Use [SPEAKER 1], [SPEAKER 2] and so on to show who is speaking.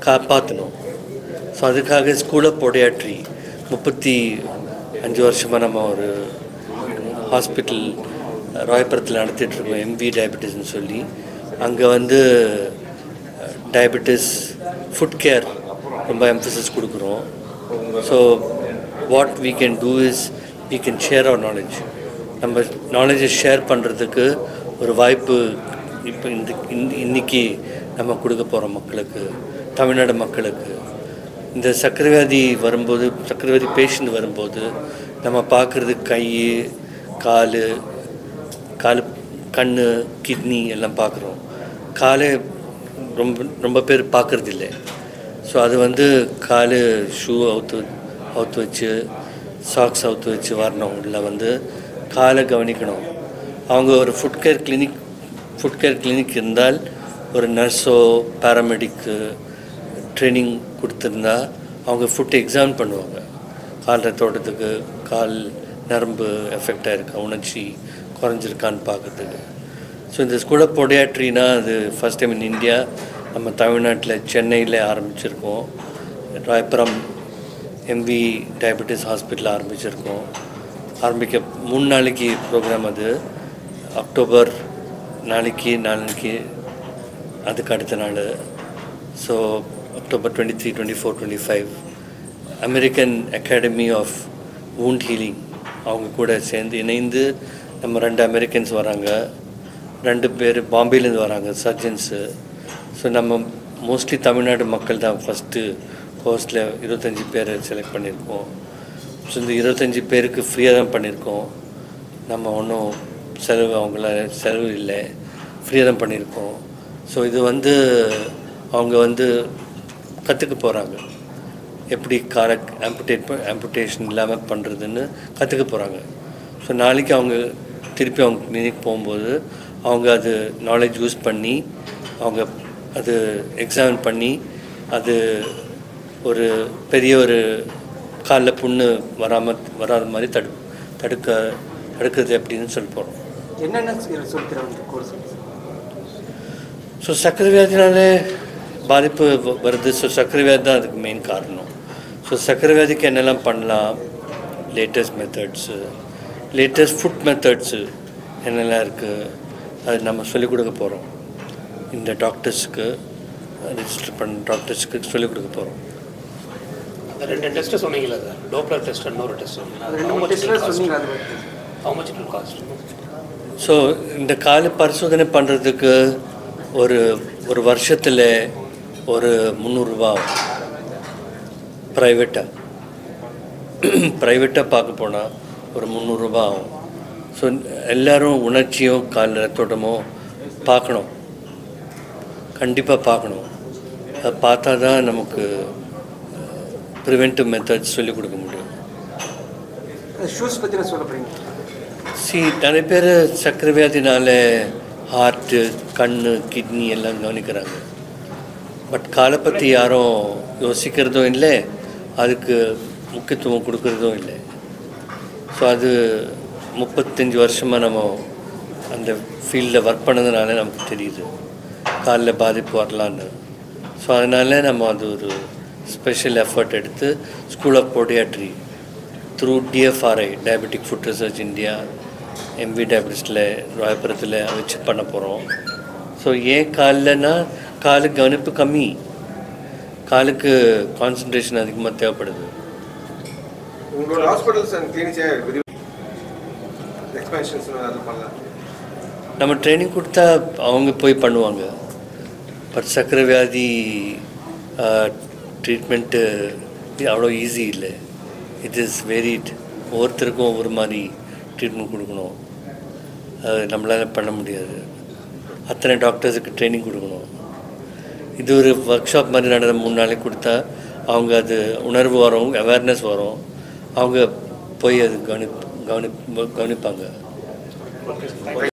[SPEAKER 1] காப்பாற்றணும் ஸோ அதுக்காக school of பொடியாட்ரி முப்பத்தி அஞ்சு வருஷமாக நம்ம ஒரு ஹாஸ்பிட்டல் ராயபுரத்தில் நடத்திட்டுருக்கோம் எம்வி டயபெட்டிஸ்னு சொல்லி அங்கே வந்து டயபெட்டிஸ் ஃபுட் கேர் ரொம்ப எம்ஃபசிஸ் கொடுக்குறோம் so what we can do is we can share our knowledge நம்ம நாலேஜை ஷேர் பண்ணுறதுக்கு ஒரு வாய்ப்பு இப்போ இந்த இந்த- இன்னைக்கு நம்ம கொடுக்க போகிறோம் மக்களுக்கு தமிழ்நாடு மக்களுக்கு இந்த சக்கரவியாதி வரும்போது சக்கரவியாதி பேஷண்ட் வரும்போது நம்ம பார்க்குறது கை கால் கால் கண் கிட்னி எல்லாம் பார்க்குறோம் காலை ரொம்ப ரொம்ப பேர் பார்க்குறது இல்லை ஸோ அது வந்து கால் ஷூ அவுத்து அவுத்து வச்சு சாக்ஸ் அவுத்து வச்சு வரணும் இல்லை வந்து காலை கவனிக்கணும் அவங்க ஒரு foot care clinic foot care clinic இருந்தால் ஒரு நர்ஸோ பேராமெடிக்கு ட்ரைனிங் கொடுத்துருந்தா அவங்க ஃபுட் எக்ஸாம் பண்ணுவாங்க கால் ரத்தோட்டத்துக்கு கால் நரம்பு எஃபெக்ட் ஆயிருக்கா உணர்ச்சி குறைஞ்சிருக்கான்னு பார்க்கறதுக்கு ஸோ இந்த ஸ்கூல் ஆஃப் பொடியாட்ரினா அது ஃபஸ்ட் டைம் இன் இந்தியா நம்ம தமிழ்நாட்டில் சென்னையில் ஆரம்பிச்சிருக்கோம் ராயபுரம் எம்வி டயபெட்டிஸ் ஹாஸ்பிட்டல் ஆரம்பிச்சிருக்கோம் ஆரம்பிக்க மூணு நாளைக்கு ப்ரோக்ராம் அது அக்டோபர் நாளைக்கு நாளைக்கு அதுக்கு அடுத்த நாள் so October twenty three twenty four twenty five American Academy of wound healing அவங்க கூட சேர்ந்து இணைந்து நம்ம ரெண்டு அமெரிக்கன்ஸ் வராங்க ரெண்டு பேர் பாம்பேலேருந்து வராங்க சர்ஜன்ஸு ஸோ நம்ம மோஸ்ட்லி தமிழ்நாடு மக்கள் தான் ஃபஸ்ட்டு கோர்ஸில் இருபத்தஞ்சி பேரை செலக்ட் பண்ணியிருக்கோம் ஸோ இந்த இருபத்தஞ்சி பேருக்கு ஃப்ரீயாக தான் பண்ணியிருக்கோம் நம்ம ஒன்றும் செலவு அவங்கள செலவு இல்லை ஃப்ரீயாக தான் பண்ணியிருக்கோம் ஸோ இது வந்து அவங்க வந்து கற்றுக்க போகிறாங்க எப்படி காரை ஆம்புடேட் ஆம்புடேஷன் இல்லாமல் பண்ணுறதுன்னு கற்றுக்க போகிறாங்க ஸோ நாளைக்கு அவங்க திருப்பி அவங்க கிளினிக் போகும்போது அவங்க அது நாலேஜ் யூஸ் பண்ணி அவங்க அது எக்ஸாமின் பண்ணி அது ஒரு பெரிய ஒரு காலில் புண்ணு வராமல் வராத மாதிரி தடு தடுக்க தடுக்கிறது எப்படின்னு சொல்ல போகிறோம்
[SPEAKER 2] என்னென்ன சொல்லித்தராங்க கோர்ஸ்
[SPEAKER 1] ஸோ சர்க்கரை வியாதினாலே பாதிப்பு வ- வருது ஸோ சர்க்கரை வியாதி தான் அதுக்கு மெயின் காரணம் ஸோ சர்க்கரை வியாதிக்கு என்னெல்லாம் பண்ணலாம் latest methods latest foot methods என்னெல்லாம் இருக்குது அது நம்ம சொல்லிக் கொடுக்க போகிறோம் இந்த டாக்டர்ஸ்க்கு ரிஜிஸ்டர் பண்ண டாக்டர்ஸ்க்கு சொல்லிக் கொடுக்க போகிறோம்
[SPEAKER 3] அந்த ரெண்டு டெஸ்ட்டு சொன்னீங்களே சார் டோப்ளர் டெஸ்ட் இன்னொரு டெஸ்ட்
[SPEAKER 2] அது ரெண்டு மூணு டெஸ்ட்ல சொன்னீங்க அது பத்தி.
[SPEAKER 3] How much it cost
[SPEAKER 1] so இந்த கால பரிசோதனை பண்ணுறதுக்கு ஒரு ஒரு வருஷத்தில் ஒரு முந்நூறுரூவா ப்ரைவேட்டாக ப்ரைவேட்டாக பார்க்க போனால் ஒரு முந்நூறுரூவா ஆகும் ஸோ எல்லாரும் உணர்ச்சியும் கால் ரத்தோட்டமோ பார்க்கணும் கண்டிப்பாக பார்க்கணும் அதை பார்த்தா தான் நமக்கு ப்ரிவென்டிவ் மெத்தட்ஸ் சொல்லிக் கொடுக்க முடியும்
[SPEAKER 2] ஷூஸ் பற்றி நான் சொல்ல போறீங்க
[SPEAKER 1] சி நிறைய பேர் சக்கரை வியாதினால ஹார்ட்டு கண் கிட்னி எல்லாம் கவனிக்கிறாங்க பட் காலை பற்றி யாரும் யோசிக்கிறதும் இல்லை அதுக்கு முக்கியத்துவம் கொடுக்கறதும் இல்லை ஸோ அது முப்பத்தஞ்சு வருஷமாக நம்ம அந்த ஃபீல்டில் ஒர்க் பண்ணதுனால நமக்கு தெரியுது காலில் பாதிப்பு வரலான்னு ஸோ அதனால நம்ம அது ஒரு ஸ்பெஷல் எஃபர்ட் எடுத்து school of podiatry through DFRI diabetic foot research India MV டயபெட்டிஸில் ராயபுரத்தில் வச்சு பண்ண போகிறோம் ஸோ ஏன் காலில்னா காலுக்கு கவனிப்பு கம்மி காலுக்கு கான்சன்ட்ரேஷன் அதிகமாக தேவைப்படுது
[SPEAKER 4] உங்களோட ஹாஸ்பிட்டல்ஸ் அண்ட் கிளினிக்ஸே விரிவு எக்ஸ்பென்ஷன்ஸ் அது பண்ணலாம்
[SPEAKER 1] நம்ம ட்ரைனிங் கொடுத்தா அவங்க போய் பண்ணுவாங்க பட் சக்கரை வியாதி ட்ரீட்மெண்ட்டு அவ்வளோ ஈஸி இல்லை இட் இஸ் வெரிட் ஒவ்வொருத்தருக்கும் ஒவ்வொரு மாதிரி ட்ரீட்மெண்ட் கொடுக்கணும் அது நம்மளால் பண்ண முடியாது அத்தனை டாக்டர்ஸுக்கு ட்ரைனிங் கொடுக்கணும் இது ஒரு ஒர்க் ஷாப் மாதிரி நடந்த மூணு நாளைக்கு கொடுத்தா அவங்க அது உணர்வு வரும் அவேர்னஸ் வரும் அவங்க போய் அது கவனி கவனி கவனிப்பாங்க